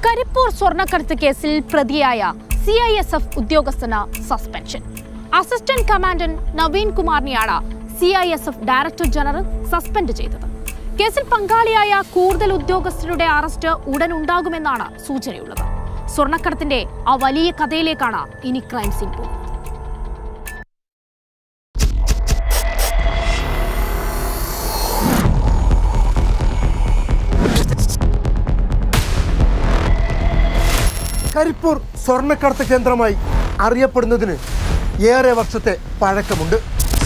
കരിപ്പൂർ സ്വർണ്ണക്കടത്ത് കേസിൽ പ്രതിയായ സി ഐ എസ് എഫ് ഉദ്യോഗസ്ഥന് സസ്പെൻഷൻ അസിസ്റ്റന്റ് കമാൻഡന്റ് നവീൻ കുമാറിനെയാണ് C I S F director general suspend ചെയ്തത് കേസിൽ പങ്കാളിയായ കൂടുതൽ ഉദ്യോഗസ്ഥരുടെ അറസ്റ്റ് ഉടൻ ഉണ്ടാകുമെന്നാണ് സൂചനയുള്ളത് സ്വർണ്ണക്കടത്തിന്റെ ആ വലിയ കഥയിലേക്കാണ് ഇനി ക്രൈം സീൻ പോകുന്നത് കരിപ്പൂർ സ്വർണ്ണക്കടത്ത് കേന്ദ്രമായി അറിയപ്പെടുന്നതിന് ഏറെ വർഷത്തെ പഴക്കമുണ്ട്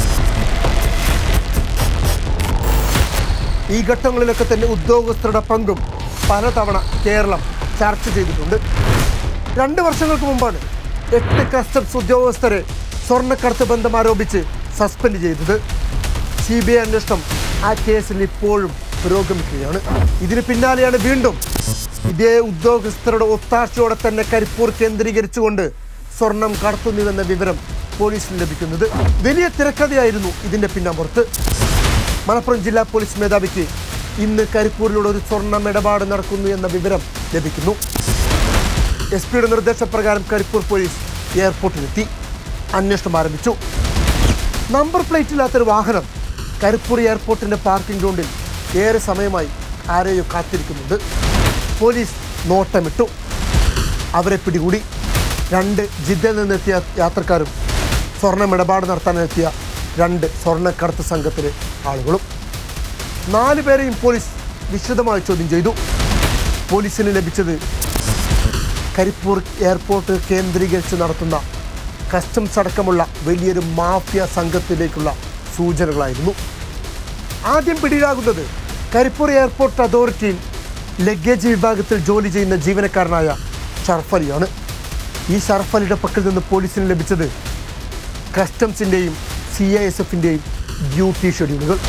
ഈ ഘട്ടങ്ങളിലൊക്കെ തന്നെ ഉദ്യോഗസ്ഥരുടെ പങ്കും പലതവണ കേരളം ചർച്ച ചെയ്തിട്ടുണ്ട് രണ്ട് വർഷങ്ങൾക്ക് മുമ്പാണ് എട്ട് കസ്റ്റംസ് ഉദ്യോഗസ്ഥരെ സ്വർണ്ണക്കടത്ത് ബന്ധം ആരോപിച്ച് സസ്പെൻഡ് ചെയ്തത് സി ബി ഐ അന്വേഷണം ആ കേസിൽ ഇപ്പോഴും പുരോഗമിക്കുകയാണ് ഇതിന് പിന്നാലെയാണ് വീണ്ടും ഇതേ ഉദ്യോഗസ്ഥരുടെ ഒത്താശയോടെ തന്നെ കരിപ്പൂർ കേന്ദ്രീകരിച്ചുകൊണ്ട് സ്വർണം കടത്തുന്നുവെന്ന വിവരം പോലീസിന് ലഭിക്കുന്നത് വലിയ തിരക്കഥയായിരുന്നു ഇതിന്റെ പിന്നാമ്പുറത്ത് മലപ്പുറം ജില്ലാ പോലീസ് മേധാവിക്ക് ഇന്ന് കരിപ്പൂരിലൂടെ ഒരു സ്വർണം ഇടപാട് നടക്കുന്നു എന്ന വിവരം ലഭിക്കുന്നു എസ് പിയുടെ നിർദ്ദേശപ്രകാരം കരിപ്പൂർ പോലീസ് എയർപോർട്ടിലെത്തി അന്വേഷണം ആരംഭിച്ചു നമ്പർ പ്ലേറ്റ് ഇല്ലാത്തൊരു വാഹനം കരിപ്പൂർ എയർപോർട്ടിന്റെ പാർക്കിംഗ് ഗ്രൗണ്ടിൽ ഏറെ സമയമായി ആരെയോ കാത്തിരിക്കുന്നുണ്ട് പോലീസ് നോട്ടമിട്ടു അവരെ പിടികൂടി രണ്ട് ജിദ്ദയിൽ നിന്നെത്തിയ യാത്രക്കാരും സ്വർണം ഇടപാട് നടത്താനെത്തിയ രണ്ട് സ്വർണ്ണക്കടത്ത് സംഘത്തിലെ ആളുകളും നാല് പേരെയും പോലീസ് വിശദമായി ചോദ്യം ചെയ്തു പോലീസിന് ലഭിച്ചത് കരിപ്പൂർ എയർപോർട്ട് കേന്ദ്രീകരിച്ച് നടത്തുന്ന കസ്റ്റംസ് അടക്കമുള്ള വലിയൊരു മാഫിയ സംഘത്തിലേക്കുള്ള സൂചനകളായിരുന്നു ആദ്യം പിടിയിലാകുന്നത് കരിപ്പൂർ എയർപോർട്ട് അതോറിറ്റിയിൽ ലഗേജ് വിഭാഗത്തിൽ ജോലി ചെയ്യുന്ന ജീവനക്കാരനായ ഷർഫലിയാണ് ഈ ഷർഫലിയുടെ പക്കൽ നിന്ന് പോലീസിന് ലഭിച്ചത് കസ്റ്റംസിൻ്റെയും സി ഐ എസ് എഫിൻ്റെയും ഡ്യൂട്ടി ഷെഡ്യൂളുകൾ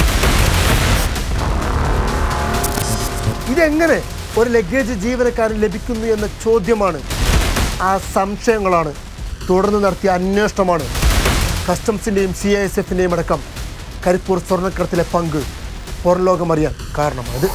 ഇതെങ്ങനെ ഒരു ലഗേജ് ജീവനക്കാരൻ ലഭിക്കുന്നു എന്ന ചോദ്യമാണ് ആ സംശയങ്ങളാണ് തുടർന്ന് നടത്തിയ അന്വേഷണമാണ് കസ്റ്റംസിൻ്റെയും സി ഐ എസ് എഫിൻ്റെയും അടക്കം കരിപ്പൂർ സ്വർണ്ണക്കടത്തിലെ പങ്ക് പുറംലോകമറിയാൻ കാരണമായത്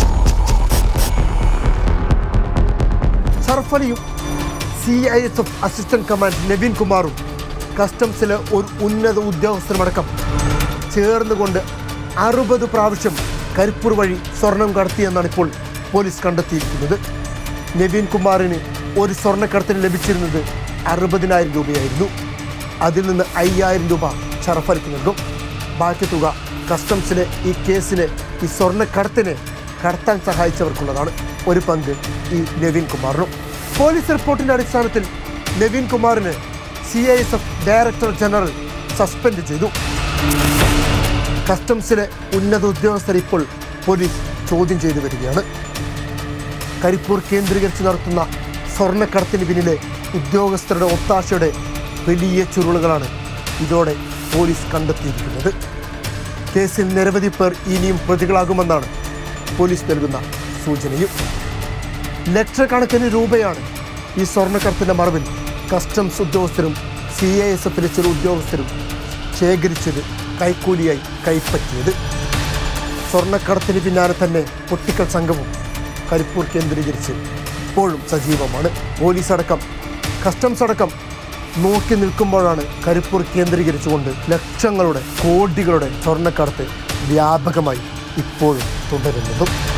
സർഫലിയും C I S F assistant command Naveen കുമാറും കസ്റ്റംസിലെ ഒരു ഉന്നത ഉദ്യോഗസ്ഥരുമടക്കം ചേർന്നുകൊണ്ട് അറുപത് പ്രാവശ്യം കരിപ്പൂർ വഴി സ്വർണം കടത്തിയെന്നാണ് ഇപ്പോൾ പോലീസ് കണ്ടെത്തിയിരിക്കുന്നത് നവീൻ കുമാറിന് ഒരു സ്വർണ്ണക്കടത്തിന് ലഭിച്ചിരുന്നത് അറുപതിനായിരം രൂപയായിരുന്നു അതിൽ നിന്ന് അയ്യായിരം രൂപ ഷറഫലിക്ക് നൽകും ബാക്കി തുക കസ്റ്റംസിലെ ഈ കേസിലെ ഈ സ്വർണ്ണക്കടത്തിനെ കടത്താൻ സഹായിച്ചവർക്കുള്ളതാണ് ഒരു പങ്ക് ഈ നവീൻ കുമാറിനും പോലീസ് റിപ്പോർട്ടിന്റെ അടിസ്ഥാനത്തിൽ നവീൻ കുമാറിന് C I S F director general suspend ചെയ്തു കസ്റ്റംസിലെ ഉന്നത ഉദ്യോഗസ്ഥരെ ഇപ്പോൾ പോലീസ് ചോദ്യം ചെയ്തു വരികയാണ് കരിപ്പൂർ കേന്ദ്രീകരിച്ച് നടത്തുന്ന സ്വർണ്ണക്കടത്തിന് പിന്നിലെ ഉദ്യോഗസ്ഥരുടെ ഒത്താശയുടെ വലിയ ചുരുളുകളാണ് ഇതോടെ പോലീസ് കണ്ടെത്തിയിരിക്കുന്നത് കേസിൽ നിരവധി പേർ ഇനിയും പ്രതികളാകുമെന്നാണ് പോലീസ് നൽകുന്ന സൂചനയും ലക്ഷക്കണക്കിന് രൂപയാണ് ഈ സ്വർണ്ണക്കടത്തിൻ്റെ മറവിൽ കസ്റ്റംസ് ഉദ്യോഗസ്ഥരും സി ഐ എസ് എഫിലെ ചില ഉദ്യോഗസ്ഥരും ശേഖരിച്ചത് കൈക്കൂലിയായി കൈപ്പറ്റിയത് സ്വർണ്ണക്കടത്തിന് പിന്നാലെ തന്നെ പൊട്ടിക്കൽ സംഘവും കരിപ്പൂർ കേന്ദ്രീകരിച്ച് ഇപ്പോഴും സജീവമാണ് പോലീസ് അടക്കം കസ്റ്റംസ് അടക്കം നോക്കി നിൽക്കുമ്പോഴാണ് കരിപ്പൂർ കേന്ദ്രീകരിച്ചുകൊണ്ട് ലക്ഷങ്ങളുടെ കോടികളുടെ സ്വർണ്ണക്കടത്ത് വ്യാപകമായി ഇപ്പോഴും തുടരുന്നതും